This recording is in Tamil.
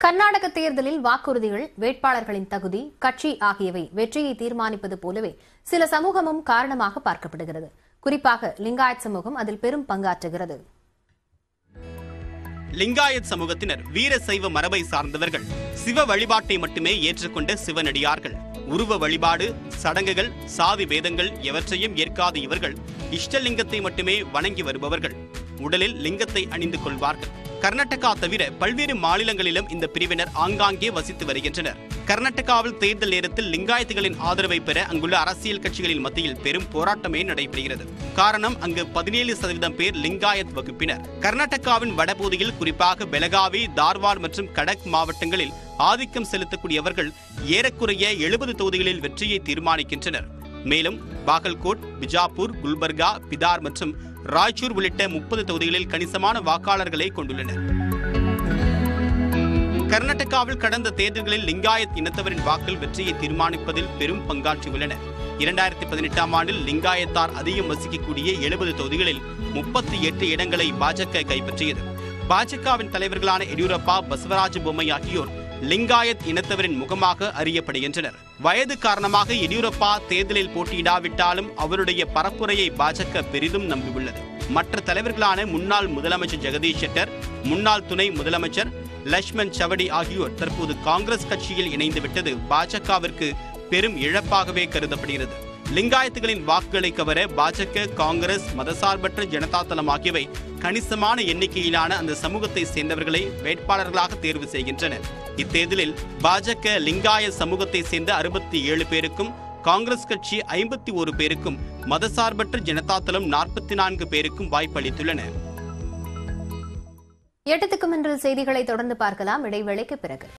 கர்நாடக தேர்தலில் வாக்குறுதிகள் வேட்பாளர்களின் தகுதி கட்சி ஆகியவை வெற்றியை தீர்மானிப்பது போலவே சில சமூகமும் காரணமாக பார்க்கப்படுகிறது குறிப்பாக லிங்காயத் சமூகம் அதில் பெரும் பங்காற்றுகிறது லிங்காயத் சமூகத்தினர் வீர சைவ மரபை சார்ந்தவர்கள் சிவ வழிபாட்டை மட்டுமே ஏற்றுக்கொண்ட சிவனடியார்கள் உருவ வழிபாடு சடங்குகள் சாதி வேதங்கள் எவற்றையும் ஏற்காத இவர்கள் இஷ்டலிங்கத்தை மட்டுமே வணங்கி வருபவர்கள் உடலில் லிங்கத்தை அணிந்து கொள்வார்கள் கர்நாடகா தவிர பல்வேறு மாநிலங்களிலும் இந்த பிரிவினர் ஆங்காங்கே வசித்து வருகின்றனர் கர்நாடகாவில் தேர்தல் நேரத்தில் லிங்காயத்துகளின் ஆதரவை பெற அங்குள்ள அரசியல் கட்சிகளின் மத்தியில் பெரும் போராட்டமே நடைபெறுகிறது காரணம் அங்கு பதினேழு சதவீதம் பேர் லிங்காயத் வகுப்பினர் கர்நாடகாவின் வடபகுதியில் குறிப்பாக பெலகாவி தார்வாட் மற்றும் கடக் மாவட்டங்களில் ஆதிக்கம் செலுத்தக்கூடியவர்கள் ஏறக்குறைய எழுபது தொகுதிகளில் வெற்றியை தீர்மானிக்கின்றனர் மேலும் பாகல்கோட் பிஜாப்பூர் குல்பர்கா பிதார் மற்றும் ராய்ச்சூர் உள்ளிட்ட முப்பது தொகுதிகளில் கணிசமான வாக்காளர்களை கொண்டுள்ளனர் கர்நாடகாவில் கடந்த தேர்தல்களில் லிங்காயத் இனத்தவரின் வாக்கள் வெற்றியை தீர்மானிப்பதில் பெரும் பங்காற்றியுள்ளனர் இரண்டாயிரத்தி பதினெட்டாம் ஆண்டில் லிங்காயத்தார் அதிகம் வசிக்கக்கூடிய எழுபது தொகுதிகளில் முப்பத்தி எட்டு இடங்களை பாஜக கைப்பற்றியது பாஜகவின் தலைவர்களான எடியூரப்பா பசவராஜ பொம்மை ஆகியோர் லிங்காயத் இனத்தவரின் முகமாக அறியப்படுகின்றனர் வயது காரணமாக எடியூரப்பா தேர்தலில் போட்டியிடாவிட்டாலும் அவருடைய பரப்புரையை பாஜக பெரிதும் நம்பியுள்ளது மற்ற தலைவர்களான முன்னாள் முதலமைச்சர் ஜெகதீஷ் ஷெட்டர் முன்னாள் துணை முதலமைச்சர் லக்ஷ்மண் சவடி ஆகியோர் தற்போது காங்கிரஸ் கட்சியில் இணைந்து விட்டது பாஜகவிற்கு பெரும் இழப்பாகவே கருதப்படுகிறது லிங்காயத்துகளின் வாக்குகளை கவர பாஜக காங்கிரஸ் மதசார்பற்ற ஜனதா தளம் ஆகியவை கணிசமான எண்ணிக்கையிலான அந்த சமூகத்தை சேர்ந்தவர்களை வேட்பாளர்களாக தேர்வு செய்கின்றனர் இத்தேர்தலில் பாஜக லிங்காய சமூகத்தை சேர்ந்த அறுபத்தி ஏழு பேருக்கும் காங்கிரஸ் கட்சி ஐம்பத்தி ஒரு பேருக்கும் மதசார்பற்ற ஜனதா தளம் நாற்பத்தி நான்கு பேருக்கும் வாய்ப்பளித்துள்ளன எட்டத்துக்கு மின்றல் செய்திகளை தொடர்ந்து பார்க்கலாம் இடைவேளைக்கு பிறகு